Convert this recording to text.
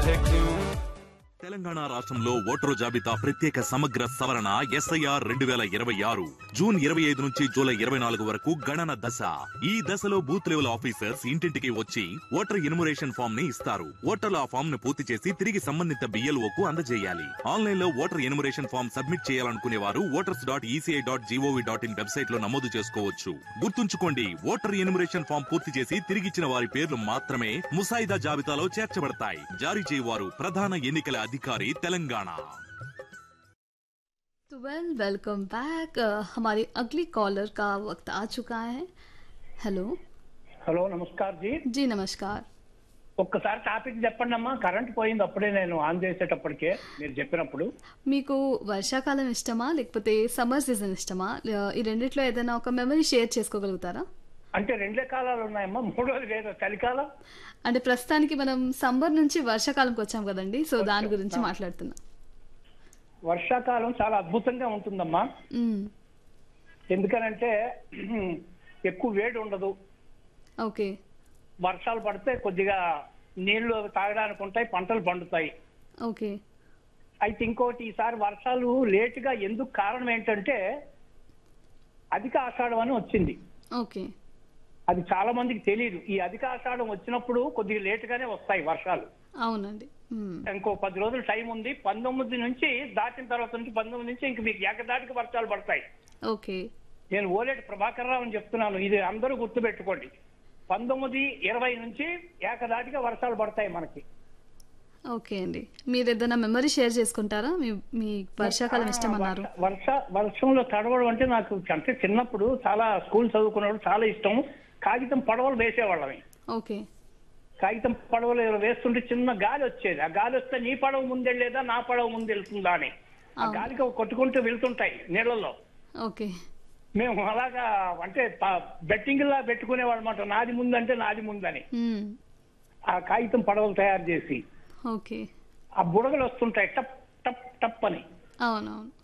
protect you. Telangana రాష్ట్రంలో voter జాబితా ప్రత్యేక సమగ్ర సవరణ ఎస్ఐఆర్ రెండు వేల ఇరవై ఆరు జూన్ ఇరవై ఐదు నుంచి జూలై ఇరవై నాలుగు వరకు గణన దశ ఈ దశలో బూత్ లెవెల్ ఆఫీసర్స్ ఇంటింటికి వచ్చి ఓటర్ ఎన్యుమరేషన్ ఫామ్ ని ఇస్తారు ఓటర్లు ఆ ఫామ్ ను పూర్తి చేసి తిరిగి సంబంధిత BLO కు అందజేయాలి ఆన్లైన్ లో ఓటర్ ఎన్యుమరేషన్ ఫామ్ సబ్మిట్ చేయాలనుకునే వారు voters dot ECI dot gov dot in website లో నమోదు చేసుకోవచ్చు గుర్తుంచుకోండి ఓటర్ ఎన్యుమరేషన్ ఫామ్ పూర్తి చేసి తిరిగిచ్చిన వారి పేర్లు మాత్రమే ముసాయిదా జాబితాలో చేర్చబడతాయి జారీ చేయవారు ప్రధాన ఎన్నికల अधिकारी तेलंगाना तो वेल वेलकम बैक हमारी अगली कॉलर का वक्त आ चुका है हेलो హలో నమస్కార్ జీ जी नमस्कार ఒక్కసారి టాపిక్ చెప్పండి అమ్మా కరెంట్ పోయింది అప్పుడే నేను ఆన్ చేసేటప్పటికే మీరు చెప్పినప్పుడు మీకు వర్షాకాలం ఇష్టమా లేకపోతే సమ్మర్ సీజన్ ఇష్టమా లే- ఈ రెండిట్లో ఏదైనా ఒక మెమరీ షేర్ చేసుకోగలుగుతారా అంటే రెండే కాలాలు ఉన్నాయమ్మా మూడోది లేదు చలికాలం అంటే ప్రస్తుతానికి మనం సమ్మర్ నుంచి వర్షాకాలంకి వచ్చాం కదండి సో దాని గురించి మాట్లాడుతున్నాం వర్షాకాలం చాలా అద్భుతంగా ఉంటుందమ్మా మ్మ్. ఎందుకనంటే ఎక్కువ వేడి ఉండదు ఓకే వర్షాలు పడితే కొద్దిగా నీళ్లు తాగడానికి ఉంటాయి పంటలు పండుతాయి ఓకే అయితే ఇంకోటి ఈసారి వర్షాలు లేటుగా ఎందుకు కారణం ఏంటంటే అధిక ఆషాఢం అని వచ్చింది ఓకే అది చాలా మందికి తెలియదు ఈ అధిక ఆషాఢం వచ్చినప్పుడు కొద్దిగా లేటుగానే వస్తాయి వర్షాలు అవునండి మ్మ్. ఇంకో పది రోజులు టైం ఉంది పంతొమ్మిది నుంచి దాటిన తర్వాత నుంచి పంతొమ్మిది నుంచి ఇంక మీకు ఏకదాటికి వర్షాలు పడతాయి ఓకే నేను ఓలేటి ప్రభాకర్ రావు అని చెప్తున్నాను ఇది అందరూ గుర్తుపెట్టుకోండి పంతొమ్మిది ఇరవై నుంచి ఏకదాటిగా వర్షాలు పడతాయి మనకి ఓకే అండి మీరు ఏదైనా మెమరీ షేర్ చేసుకుంటారా మీ మీ వర్షాకాలం ఇష్టమన్నారు వర్ష- వర్ష వర్షంలో తడవడం అంటే నాకు అంటే చిన్నప్పుడు చాలా స్కూల్ చదువుకున్నప్పుడు చాలా ఇష్టం కాగితం పడవలు వేసేవాళ్ళమే ఓకే కాగితం పడవలు వేస్తుంటే చిన్న గాలి వచ్చేది ఆ గాలి వస్తే నీ పడవ ముందెళ్ళేదా నా పడవ ముందు వెళ్తుందా అని ఆ అవును. గాలికి అవి కొట్టుకుంటూ వెళ్తుంటాయి నీళ్ళల్లో ఓకే మేము అలాగా అంటే బెట్టింగ్ లా పెట్టుకునే వాళ్ళమాట నాది ముందు అంటే నాది ముందని మ్మ్. ఆ కాగితం పడవలు తయారు చేసి ఓకే ఆ బుడగలు వస్తుంటాయి టప్ టప్ టప్ అని అవునవును